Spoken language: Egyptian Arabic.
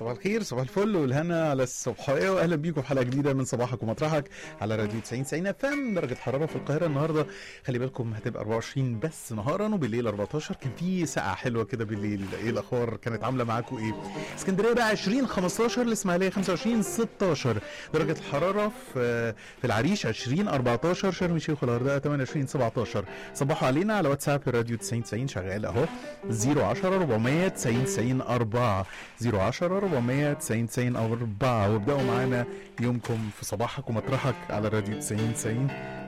صباح الخير صباح الفل والهنا على الصبحيه واهلا بيكم في حلقه جديده من صباحك ومطرحك على راديو 90 90 اف ام درجه حراره في القاهره النهارده خلي بالكم هتبقى 24 بس نهارا وبالليل 14 كان في سقعه حلوه كده بالليل ايه الاخبار كانت عامله معاكم ايه اسكندريه بقى 20 15 الاسماعيليه 25 16 درجه الحراره في في العريش 20 14 شرم الشيخ والغردقه 28 17 صبحوا علينا على واتساب الراديو 90 90 شغال اهو 010 400 90 90 4 010 400 90 90 4 وابداوا معانا يومكم في صباحك ومطرحك على راديو 90 90